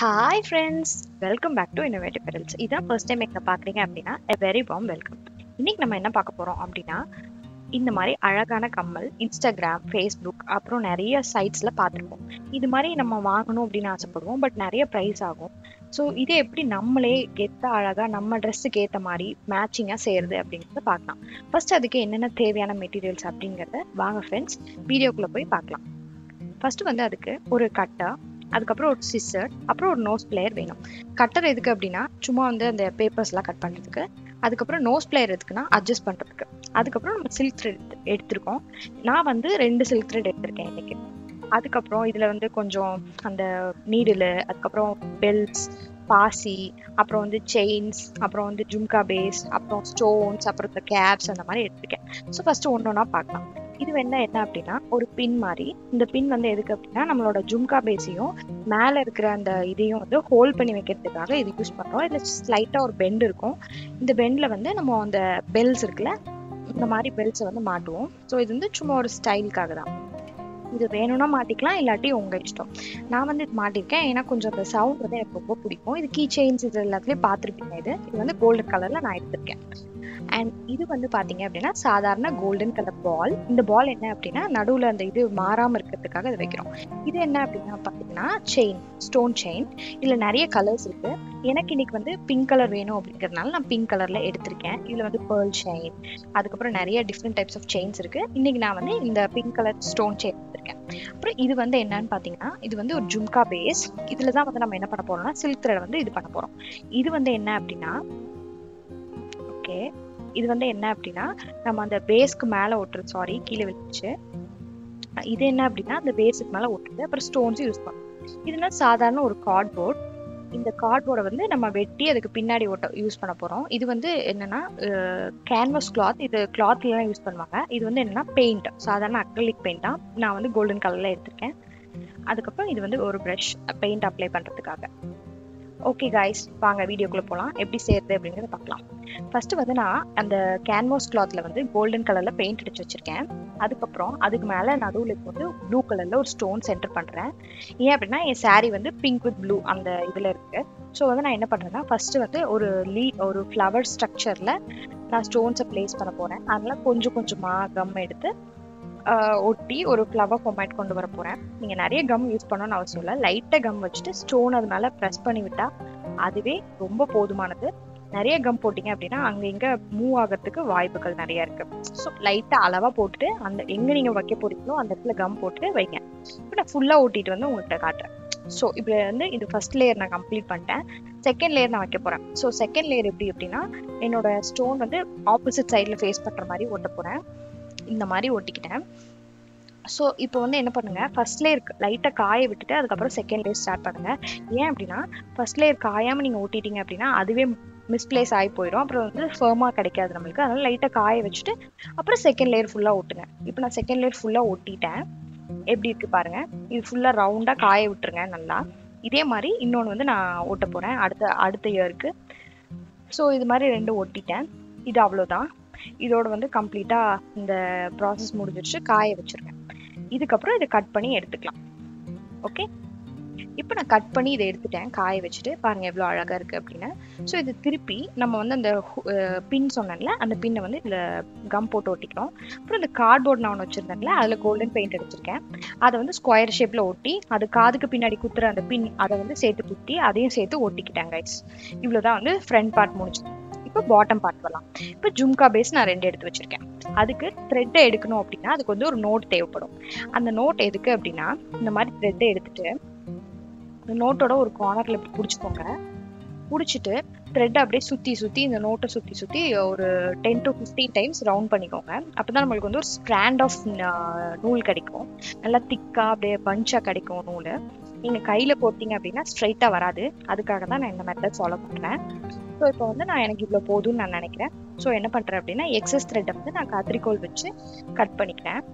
hi friends welcome back to innovative pearls இதான் first time எங்களை பார்க்குறீங்க அப்படின்னா எ வெரி வார்ம் வெல்கம் இன்னைக்கு நம்ம என்ன பார்க்க போகிறோம் அப்படின்னா இந்த மாதிரி அழகான கம்மல் இன்ஸ்டாகிராம் ஃபேஸ்புக் அப்புறம் நிறைய சைட்ஸில் பார்த்துருப்போம் இது மாதிரி நம்ம வாங்கணும் அப்படின்னு ஆசைப்படுவோம் பட் நிறைய ப்ரைஸ் ஆகும் ஸோ இதை எப்படி நம்மளே கெத்த அழகாக நம்ம ட்ரெஸ்ஸுக்கு ஏற்ற மாதிரி மேட்சிங்காக செய்கிறது அப்படிங்கிறத பார்க்கலாம் ஃபர்ஸ்ட் அதுக்கு என்னென்ன தேவையான மெட்டீரியல்ஸ் அப்படிங்கிறத வாங்க ஃப்ரெண்ட்ஸ் வீடியோக்குள்ளே போய் பார்க்கலாம் ஃபர்ஸ்ட் வந்து அதுக்கு ஒரு கட்டை அதுக்கப்புறம் ஒரு சிஸ்டர் அப்புறம் ஒரு நோஸ் பிளேயர் வேணும் கட்டர் எதுக்கு அப்படின்னா சும்மா வந்து அந்த பேப்பர்ஸ்லாம் கட் பண்ணுறதுக்கு அதுக்கப்புறம் நோஸ் பிளேயர் எதுக்குன்னா அட்ஜஸ்ட் பண்ணுறதுக்கு அதுக்கப்புறம் நம்ம சில்க் த்ரெட் எடுத்திருக்கோம் நான் வந்து ரெண்டு சில்க் த்ரெட் எடுத்திருக்கேன் இன்னைக்கு அதுக்கப்புறம் இதில் வந்து கொஞ்சம் அந்த நீடில் அதுக்கப்புறம் பெல்ட்ஸ் பாசி அப்புறம் வந்து செயின்ஸ் அப்புறம் வந்து ஜும்கா பேஸ் அப்புறம் ஸ்டோன்ஸ் அப்புறம் இந்த கேப்ஸ் அந்த மாதிரி எடுத்திருக்கேன் ஸோ ஃபஸ்ட்டு ஒன்று ஒன்றா பார்க்கலாம் இது என்ன என்ன அப்படின்னா ஒரு பின் மாதிரி இந்த பின் வந்து எதுக்கு அப்படின்னா நம்மளோட ஜும்கா பேஸையும் மேலே இருக்கிற அந்த இதையும் வந்து ஹோல்ட் பண்ணி வைக்கிறதுக்காக இது யூஸ் பண்ணுறோம் இதில் ஸ்லைட்டாக ஒரு பெண்ட் இருக்கும் இந்த பெண்டில் வந்து நம்ம அந்த பெல்ஸ் இருக்குல்ல இந்த மாதிரி பெல்ஸை வந்து மாட்டுவோம் ஸோ இது வந்து சும்மா ஒரு ஸ்டைலுக்காக தான் இது வேணும்னா மாட்டிக்கலாம் இல்லாட்டி உங்க இஷ்டம் நான் வந்து இது மாட்டிருக்கேன் ஏன்னா கொஞ்சம் அந்த சவுண்ட் வந்து எனக்கு ரொம்ப பிடிக்கும் இது கீ செயின்ஸ் இது எல்லாத்துலயும் பார்த்துருப்பீங்க இது இது வந்து கோல்டன் கலர்ல நான் எடுத்திருக்கேன் அண்ட் இது வந்து பாத்தீங்க அப்படின்னா சாதாரண கோல்டன் கலர் பால் இந்த பால் என்ன அப்படின்னா நடுவுல அந்த இது மாறாம இருக்கிறதுக்காக அதை வைக்கிறோம் இது என்ன அப்படின்னா பாத்தீங்கன்னா செயின் ஸ்டோன் செயின் இதுல நிறைய கலர்ஸ் இருக்கு எனக்கு இன்னைக்கு வந்து பிங்க் கலர் வேணும் அப்படிங்கறதுனால நான் பிங்க் கலர்ல எடுத்திருக்கேன் இதுல வந்து பேர்ல் செயின் அதுக்கப்புறம் நிறைய டிஃப்ரெண்ட் டைப்ஸ் ஆஃப் செயின்ஸ் இருக்கு இன்னைக்கு நான் வந்து இந்த பிங்க் கலர் ஸ்டோன் செயின் எடுத்திருக்கேன் அப்புறம் இது வந்து என்னன்னு பாத்தீங்கன்னா இது வந்து ஒரு ஜும்கா பேஸ் இதுல தான் வந்து நம்ம என்ன பண்ண போறோம்னா சில்க் த்ரெட் வந்து இது பண்ண போறோம் இது வந்து என்ன அப்படின்னா ஓகே இது வந்து என்ன அப்படின்னா நம்ம அந்த பேஸ்க்கு மேல ஒட்டுறது சாரி கீழே வச்சு இது என்ன அப்படின்னா அந்த பேஸுக்கு மேல ஒட்டுறது அப்புறம் ஸ்டோன்ஸ் யூஸ் பண்ணும் இதுனா சாதாரண ஒரு கார்ட்போர்ட் இந்த கார்ட்போர்டை வந்து நம்ம வெட்டி அதுக்கு பின்னாடி ஒட்ட யூஸ் பண்ண போறோம் இது வந்து என்னன்னா கேன்வஸ் கிளாத் இது கிளாத்லாம் யூஸ் பண்ணுவாங்க இது வந்து என்னன்னா பெயிண்ட் சாதாரண அக்ரலிக் பெயிண்ட் தான் நான் வந்து கோல்டன் கலர்ல எடுத்திருக்கேன் அதுக்கப்புறம் இது வந்து ஒரு ப்ரஷ் பெயிண்ட் அப்ளை பண்றதுக்காக ஓகே காய்ஸ் வாங்க வீடியோக்குள்ள போகலாம் எப்படி செய்யறது அப்படிங்கிறத பார்க்கலாம் ஃபர்ஸ்ட் வந்து நான் அந்த கேன்வாஸ் கிளாத்ல வந்து கோல்டன் கலர்ல பெயிண்ட் அடிச்சு வச்சிருக்கேன் அதுக்கப்புறம் அதுக்கு மேல நடுவில் வந்து ப்ளூ கலர்ல ஒரு ஸ்டோன் சென்டர் பண்றேன் ஏன் அப்படின்னா என் சாரீ வந்து பிங்க் வித் ப்ளூ அந்த இதுல இருக்கு ஸோ வந்து நான் என்ன பண்றேன்னா ஃபர்ஸ்ட் வந்து ஒரு லீ ஒரு ஃப்ளவர் ஸ்ட்ரக்சர்ல நான் ஸ்டோன்ஸை பிளேஸ் பண்ண போறேன் அதனால கொஞ்சம் கொஞ்சமா கம் எடுத்து ஒட்டி ஒரு ஃப்ளவர் ஃபார்மேட் கொண்டு வர போகிறேன் நீங்கள் நிறைய கம் யூஸ் பண்ணணும்னு அவசியம் இல்லை லைட்டாக கம் வச்சுட்டு ஸ்டோன் அது மேலே ப்ரெஸ் பண்ணி விட்டா அதுவே ரொம்ப போதுமானது நிறைய கம் போட்டிங்க அப்படின்னா அங்கே இங்கே மூவ் ஆகிறதுக்கு வாய்ப்புகள் நிறைய இருக்கு ஸோ லைட்டாக அளவாக போட்டுட்டு அந்த எங்கே நீங்கள் வைக்க போறீங்களோ அந்த இடத்துல கம் போட்டுட்டு வைங்க இப்போ நான் ஃபுல்லாக ஓட்டிட்டு வந்து உங்கள்கிட்ட காட்டுறேன் ஸோ இப்போ வந்து இது ஃபர்ஸ்ட் லேயர் நான் கம்ப்ளீட் பண்ணிட்டேன் செகண்ட் லேயர் நான் வைக்க போகிறேன் ஸோ செகண்ட் லேயர் எப்படி அப்படின்னா என்னோட ஸ்டோன் வந்து ஆப்போசிட் சைடில் ஃபேஸ் பண்ணுற மாதிரி ஓட்ட போகிறேன் இந்த மாதிரி ஒட்டிக்கிட்டேன் ஸோ இப்போ வந்து என்ன பண்ணுங்க ஃபர்ஸ்ட் லேயர் லைட்டாக காய விட்டுட்டு அதுக்கப்புறம் செகண்ட் லேயர் ஸ்டார்ட் பண்ணுங்க ஏன் அப்படின்னா ஃபர்ஸ்ட் லேயர் காயாமல் நீங்கள் ஒட்டிட்டீங்க அப்படின்னா அதுவே மிஸ்பிளேஸ் ஆகி போயிடும் அப்புறம் வந்து ஃபேமாக கிடைக்காது நம்மளுக்கு அதனால லைட்டாக காய வச்சுட்டு அப்புறம் செகண்ட் லேயர் ஃபுல்லாக ஒட்டுங்க இப்போ நான் செகண்ட் லேயர் ஃபுல்லாக ஒட்டிட்டேன் எப்படி இருக்கு பாருங்க இது ஃபுல்லாக ரவுண்டாக காய விட்டுருங்க நல்லா இதே மாதிரி இன்னொன்று வந்து நான் ஓட்ட போகிறேன் அடுத்த அடுத்த இயருக்கு ஸோ இது மாதிரி ரெண்டு ஒட்டிட்டேன் இது அவ்வளோதான் இதோட வந்து கம்ப்ளீட்டாக இந்த ப்ராசஸ் முடிஞ்சிருச்சு காய வச்சிருக்கேன் இதுக்கப்புறம் இதை கட் பண்ணி எடுத்துக்கலாம் ஓகே இப்போ நான் கட் பண்ணி இதை எடுத்துட்டேன் காய வச்சுட்டு பாருங்க எவ்வளோ அழகாக இருக்குது அப்படின்னு ஸோ இது திருப்பி நம்ம வந்து அந்த பின் சொன்னேன்ல அந்த பின்னை வந்து இதில் கம் போட்டு ஒட்டிக்கிறோம் அப்புறம் இந்த கார்ட்போர்ட் நான் ஒன்று வச்சுருந்தேன்ல அதில் கோல்டன் பெயிண்ட் அடிச்சிருக்கேன் அதை வந்து ஸ்கொயர் ஷேப்பில் ஒட்டி அது காதுக்கு பின்னாடி குத்துற அந்த பின் அதை வந்து சேர்த்து குத்தி அதையும் சேர்த்து ஒட்டிக்கிட்டேன் கைஸ் இவ்வளோதான் வந்து ஃப்ரண்ட் பார்ட் முடிச்சு இப்போ பாட்டம் பார்ட் வரலாம் இப்போ ஜும்கா பேஸ் நான் ரெண்டு எடுத்து வச்சிருக்கேன் அதுக்கு த்ரெட்டை எடுக்கணும் அப்படின்னா அதுக்கு வந்து ஒரு நோட் தேவைப்படும் அந்த நோட் எதுக்கு அப்படின்னா இந்த மாதிரி த்ரெட்டை எடுத்துட்டு இந்த நோட்டோட ஒரு கார்னர்ல இப்படி பிடிச்சிக்கோங்க பிடிச்சிட்டு த்ரெட் அப்படியே சுற்றி சுற்றி இந்த நோட்டை சுற்றி சுற்றி ஒரு ten to fifteen times round பண்ணிக்கோங்க அப்போ தான் நம்மளுக்கு வந்து ஒரு ஸ்ட்ராண்ட் ஆஃப் நூல் கிடைக்கும் நல்லா திக்காக அப்படியே பஞ்சாக கிடைக்கும் நூல் நீங்கள் கையில் போட்டிங்க அப்படின்னா ஸ்ட்ரைட்டாக வராது அதுக்காக தான் நான் இந்த மெத்தட் ஃபாலோ பண்ணுறேன் ஸோ இப்போ வந்து நான் எனக்கு இவ்வளோ போதும்னு நான் நினைக்கிறேன் ஸோ என்ன பண்ணுறேன் அப்படின்னா எக்ஸஸ் த்ரெட்டை வந்து நான் கத்திரிக்கோல் வச்சு கட் பண்ணிக்கிறேன்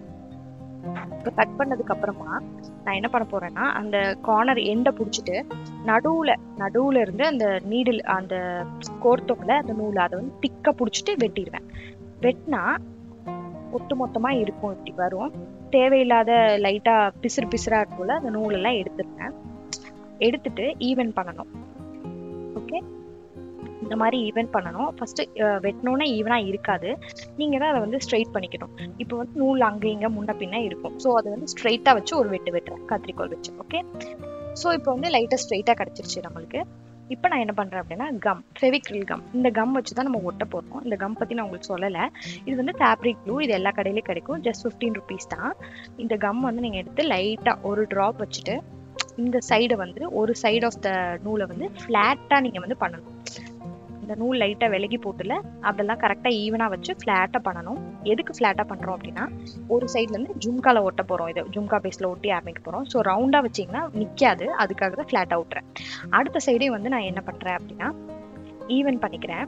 இப்போ கட் பண்ணதுக்கு அப்புறமா நான் என்ன பண்ண போறேன்னா அந்த கார்னர் எண்டை பிடிச்சிட்டு நடுவுல நடுவுல இருந்து அந்த நீடில் அந்த கோர்த்தோம்ல அந்த நூலை அதை வந்து திக்க பிடிச்சிட்டு வெட்டிடுவேன் வெட்டினா ஒட்டு மொத்தமா இருக்கும் இப்படி வரும் தேவையில்லாத லைட்டா பிசுறு பிசுறா இருக்கும்ல அந்த நூலெல்லாம் எடுத்துருவேன் எடுத்துட்டு ஈவன் பண்ணணும் ஓகே இந்த மாதிரி ஈவன் பண்ணணும் ஃபர்ஸ்ட் வெட்டினோன்னே ஈவனாக இருக்காது நீங்கள் தான் அதை வந்து ஸ்ட்ரைட் பண்ணிக்கணும் இப்போ வந்து நூல் அங்கே இங்கே முன்ன பின்ன இருக்கும் ஸோ அதை வந்து ஸ்ட்ரைட்டாக வச்சு ஒரு வெட்டு வெட்டுறேன் கத்திரிக்கோல் வச்சு ஓகே ஸோ இப்போ வந்து லைட்டாக ஸ்ட்ரைட்டாக கிடச்சிருச்சு நம்மளுக்கு இப்போ நான் என்ன பண்ணுறேன் அப்படின்னா கம் ஃபெவிக்ரில் கம் இந்த கம் வச்சு தான் நம்ம ஒட்ட போகிறோம் இந்த கம் பற்றி நான் உங்களுக்கு சொல்லலை இது வந்து ஃபேப்ரிக் க்ளூ இது எல்லா கடையிலையும் கிடைக்கும் ஜஸ்ட் ஃபிஃப்டீன் ருபீஸ் தான் இந்த கம் வந்து நீங்கள் எடுத்து லைட்டாக ஒரு ட்ராப் வச்சுட்டு இந்த சைடை வந்து ஒரு சைடு ஆஃப் த நூலை வந்து ஃப்ளாட்டாக நீங்கள் வந்து பண்ணணும் இந்த நூல் லைட்டாக விலகி போட்டுல அதெல்லாம் கரெக்டாக ஈவனாக வச்சு ஃப்ளாட்டாக பண்ணணும் எதுக்கு ஃப்ளாட்டாக பண்ணுறோம் அப்படின்னா ஒரு சைட்லேருந்து ஜும்கால ஒட்ட போகிறோம் இது ஜும்கா பேஸில் ஒட்டி ஆரம்பிக்க போகிறோம் ஸோ ரவுண்டாக வச்சிங்கன்னா நிற்காது அதுக்காக தான் ஃப்ளாட்டாக விட்டுறேன் அடுத்த சைடே வந்து நான் என்ன பண்ணுறேன் அப்படின்னா ஈவன் பண்ணிக்கிறேன்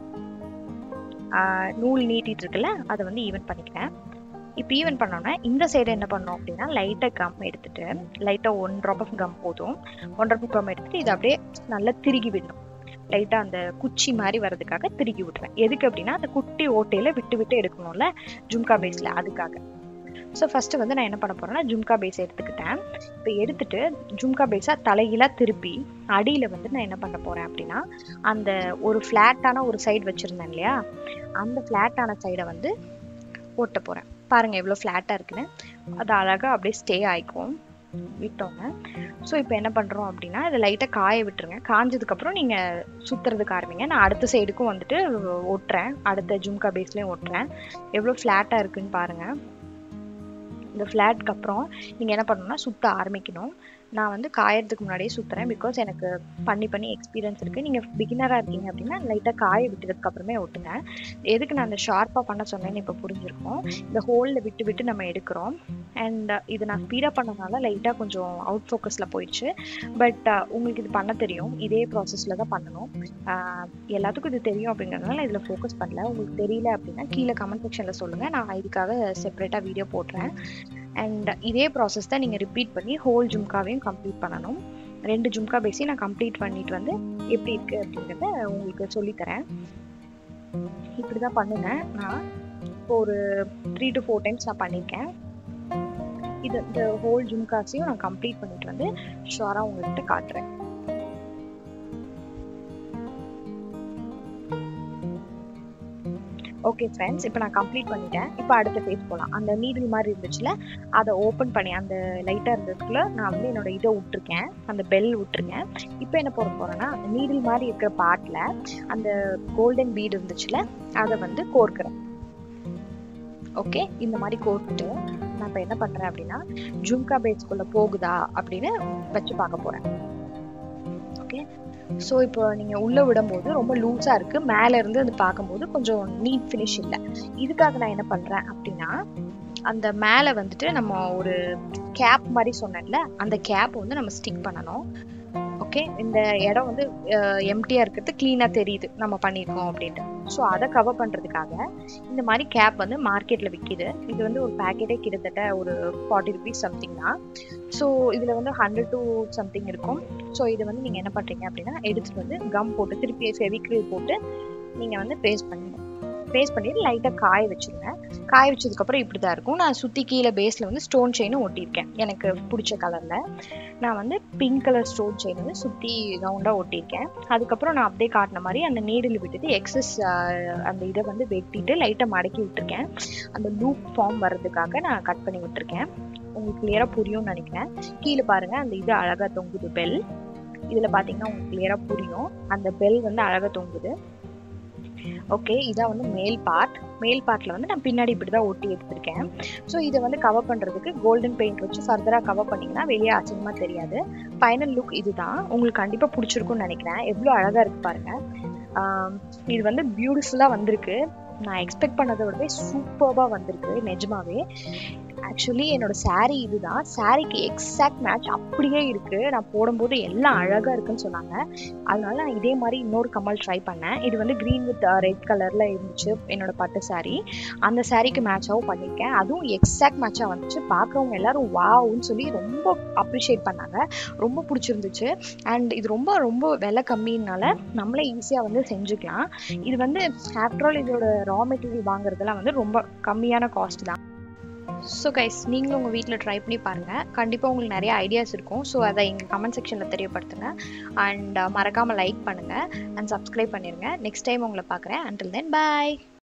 நூல் நீட்டிட்டு இருக்குல்ல அதை வந்து ஈவன் பண்ணிக்கிறேன் இப்போ ஈவன் பண்ணோன்னா இந்த சைடு என்ன பண்ணோம் அப்படின்னா லைட்டாக கம் எடுத்துட்டு லைட்டாக ஒன் ட்ராப் ஆஃப் கம் போதும் ஒன் ட்ராப் கம் எடுத்துட்டு இதை அப்படியே நல்லா திருகி விடணும் லைட்டாக அந்த குச்சி மாதிரி வர்றதுக்காக திருகி விட்றேன் எதுக்கு அப்படின்னா அந்த குட்டி ஓட்டையில் விட்டு விட்டு எடுக்கணும்ல ஜும்கா பேஸில் அதுக்காக ஸோ ஃபஸ்ட்டு வந்து நான் என்ன பண்ண போகிறேன்னா ஜும்கா பேஸ் எடுத்துக்கிட்டேன் இப்போ எடுத்துட்டு ஜும்கா பேஸாக தலைகீழாக திருப்பி அடியில் வந்து நான் என்ன பண்ண போகிறேன் அப்படின்னா அந்த ஒரு ஃப்ளாட்டான ஒரு சைடு வச்சுருந்தேன் இல்லையா அந்த ஃப்ளாட்டான சைடை வந்து ஓட்ட போகிறேன் பாருங்கள் எவ்வளோ ஃப்ளாட்டாக இருக்குன்னு அது அழகாக அப்படியே ஸ்டே ஆயிக்கும் விட்டோங்க ஸோ இப்போ என்ன பண்ணுறோம் அப்படின்னா இதை லைட்டாக காய விட்டுருங்க காஞ்சதுக்கப்புறம் நீங்கள் சுற்றுறதுக்கு ஆரம்பிங்க நான் அடுத்த சைடுக்கும் வந்துட்டு ஒட்டுறேன் அடுத்த ஜும்கா பேஸ்லேயும் ஒட்டுறேன் எவ்வளோ ஃப்ளாட்டாக இருக்குன்னு பாருங்கள் இந்த ஃப்ளாட்க்கு அப்புறம் நீங்கள் என்ன பண்ணணும்னா சுற்ற ஆரம்பிக்கணும் நான் வந்து காயறதுக்கு முன்னாடியே சுற்றுறேன் பிகாஸ் எனக்கு பண்ணி பண்ணி எக்ஸ்பீரியன்ஸ் இருக்குது நீங்கள் பிகினராக இருக்கீங்க அப்படின்னா லைட்டாக காய விட்டதுக்கு அப்புறமே ஒட்டுங்க எதுக்கு நான் அந்த ஷார்ப்பாக பண்ண சொன்னேன்னு இப்போ புரிஞ்சிருக்கோம் இந்த ஹோலில் விட்டு விட்டு நம்ம எடுக்கிறோம் அண்ட் இது நான் ஸ்பீடாக பண்ணனால லைட்டாக கொஞ்சம் அவுட் ஃபோக்கஸில் போயிடுச்சு பட் உங்களுக்கு இது பண்ண தெரியும் இதே ப்ராசஸில் தான் பண்ணணும் எல்லாத்துக்கும் இது தெரியும் அப்படிங்கிறதுனால இதில் ஃபோக்கஸ் பண்ணல உங்களுக்கு தெரியல அப்படின்னா கீழே கமெண்ட் செக்ஷனில் சொல்லுங்கள் நான் இதுக்காக செப்பரேட்டாக வீடியோ போடுறேன் அண்ட் இதே ப்ராசஸ் தான் நீங்கள் ரிப்பீட் பண்ணி ஹோல் ஜும்காவையும் கம்ப்ளீட் பண்ணணும் ரெண்டு ஜும்கா பேசி நான் கம்ப்ளீட் பண்ணிட்டு வந்து எப்படி இருக்குது அப்படிங்கிறத உங்களுக்கு சொல்லித்தரேன் இப்படி தான் பண்ணுங்க நான் இப்போ ஒரு த்ரீ டு ஃபோர் டைம்ஸ் நான் பண்ணியிருக்கேன் இது இந்த ஹோல் ஜும்காஸையும் நான் கம்ப்ளீட் பண்ணிட்டு வந்து ஷுவராக உங்கள்கிட்ட காட்டுறேன் ஓகே ஃப்ரெண்ட்ஸ் இப்போ நான் கம்ப்ளீட் பண்ணிட்டேன் இப்போ அடுத்த பேஜ் போகலாம் அந்த நீடில் மாதிரி இருந்துச்சுல அதை ஓப்பன் பண்ணி அந்த லைட்டாக இருந்ததுக்குள்ள நான் வந்து என்னோட இதை விட்டுருக்கேன் அந்த பெல் விட்டுருக்கேன் இப்போ என்ன போட போகிறேன்னா அந்த நீடில் மாதிரி இருக்கிற பார்ட்டில் அந்த கோல்டன் பீடு இருந்துச்சுல அதை வந்து கோர்க்குறேன் ஓகே இந்த மாதிரி கோர்த்துட்டு நான் இப்போ என்ன பண்ணுறேன் அப்படின்னா ஜும்கா பேஸ்க்குள்ளே போகுதா அப்படின்னு வச்சு பார்க்க போகிறேன் ஓகே ஸோ இப்போ நீங்கள் உள்ளே விடும்போது ரொம்ப லூஸாக இருக்குது மேலே இருந்து அது பார்க்கும்போது கொஞ்சம் நீட் ஃபினிஷ் இல்லை இதுக்காக நான் என்ன பண்ணுறேன் அப்படின்னா அந்த மேலே வந்துட்டு நம்ம ஒரு கேப் மாதிரி சொன்னேன்ல அந்த கேப் வந்து நம்ம ஸ்டிக் பண்ணணும் ஓகே இந்த இடம் வந்து எம்டியாக இருக்கிறது க்ளீனாக தெரியுது நம்ம பண்ணியிருக்கோம் அப்படின்ட்டு ஸோ அதை கவர் பண்ணுறதுக்காக இந்த மாதிரி கேப் வந்து மார்க்கெட்டில் விற்கிது இது வந்து ஒரு பேக்கெட்டே கிட்டத்தட்ட ஒரு ஃபார்ட்டி ருபீஸ் சம்திங் தான் ஸோ இதில் வந்து ஹண்ட்ரட் டு சம்திங் இருக்கும் ஸோ இதை வந்து நீங்கள் என்ன பண்ணுறீங்க அப்படின்னா எடுத்துகிட்டு வந்து கம் போட்டு திருப்பி ஃபெவிக்ரில் போட்டு நீங்கள் வந்து பேஸ்ட் பண்ணிடணும் பேஸ்ட் பண்ணிட்டு லைட்டாக காய வச்சுருங்க காய வச்சதுக்கப்புறம் இப்படி தான் இருக்கும் நான் சுற்றி கீழே பேஸில் வந்து ஸ்டோன் செயினும் ஒட்டியிருக்கேன் எனக்கு பிடிச்ச கலரில் நான் வந்து பிங்க் கலர் ஸ்டோன் செயின் வந்து சுற்றி ரவுண்டாக ஒட்டியிருக்கேன் அதுக்கப்புறம் நான் அப்படியே காட்டின மாதிரி அந்த நீடில் விட்டுட்டு எக்ஸஸ் அந்த இதை வந்து வெட்டிட்டு லைட்டாக மடக்கி விட்டுருக்கேன் அந்த லூப் ஃபார்ம் வர்றதுக்காக நான் கட் பண்ணி விட்டுருக்கேன் உங்களுக்கு கிளியராக புரியும்னு நினைக்கிறேன் கீழே பாருங்கள் அந்த இது அழகாக தொங்குது பெல் இதில் பார்த்தீங்கன்னா உங்களுக்கு கிளியராக புரியும் அந்த பெல் வந்து அழகாக தொங்குது ஓகே இதான் வந்து மேல் பார்ட் மேல் பார்ட்டில் வந்து நான் பின்னாடி இப்படி தான் ஒட்டி எடுத்திருக்கேன் ஸோ இதை வந்து கவர் பண்ணுறதுக்கு கோல்டன் பெயிண்ட் வச்சு ஃபர்தராக கவர் பண்ணிங்கன்னா வெளியே அசிங்கமாக தெரியாது ஃபைனல் லுக் இதுதான் உங்களுக்கு கண்டிப்பாக பிடிச்சிருக்கும்னு நினைக்கிறேன் எவ்வளோ அழகாக இருக்குது பாருங்கள் இது வந்து பியூட்டிஃபுல்லாக வந்திருக்கு நான் எக்ஸ்பெக்ட் பண்ணதை விடவே சூப்பராக வந்திருக்கு நிஜமாவே ஆக்சுவலி என்னோட சாரீ இதுதான் சாரீக்கு எக்ஸாக்ட் மேட்ச் அப்படியே இருக்கு நான் போடும்போது எல்லாம் அழகா இருக்குன்னு சொன்னாங்க அதனால நான் இதே மாதிரி இன்னொரு கமல் ட்ரை பண்ணேன் இது வந்து க்ரீன் வித் ரெட் கலர்ல இருந்துச்சு என்னோட பட்டு சாரீ அந்த சாரீக்கு மேட்சாகவும் பண்ணியிருக்கேன் அதுவும் எக்ஸாக்ட் மேட்சாக வந்துச்சு பார்க்குறவங்க எல்லாரும் வாவுன்னு சொல்லி ரொம்ப அப்ரிஷியேட் பண்ணாங்க ரொம்ப பிடிச்சிருந்துச்சு அண்ட் இது ரொம்ப ரொம்ப விலை கம்மினால நம்மளே ஈஸியாக வந்து செஞ்சுக்கலாம் இது வந்து ஆஃப்டர் ஆல் இதோட ரா மெட்டீரியல் வாங்குறதுலாம் வந்து ரொம்ப கம்மியான காஸ்ட் தான் ஸோ கைஸ் நீங்களும் உங்கள் வீட்டில் ட்ரை பண்ணி பாருங்கள் கண்டிப்பாக உங்களுக்கு நிறைய ஐடியாஸ் இருக்கும் ஸோ அதை எங்கள் கமெண்ட் செக்ஷனில் தெரியப்படுத்துங்க அண்ட் மறக்காமல் லைக் பண்ணுங்கள் அண்ட் சப்ஸ்கிரைப் பண்ணிடுங்க நெக்ஸ்ட் டைம் உங்களை பார்க்குறேன் அண்டில் தென் பாய்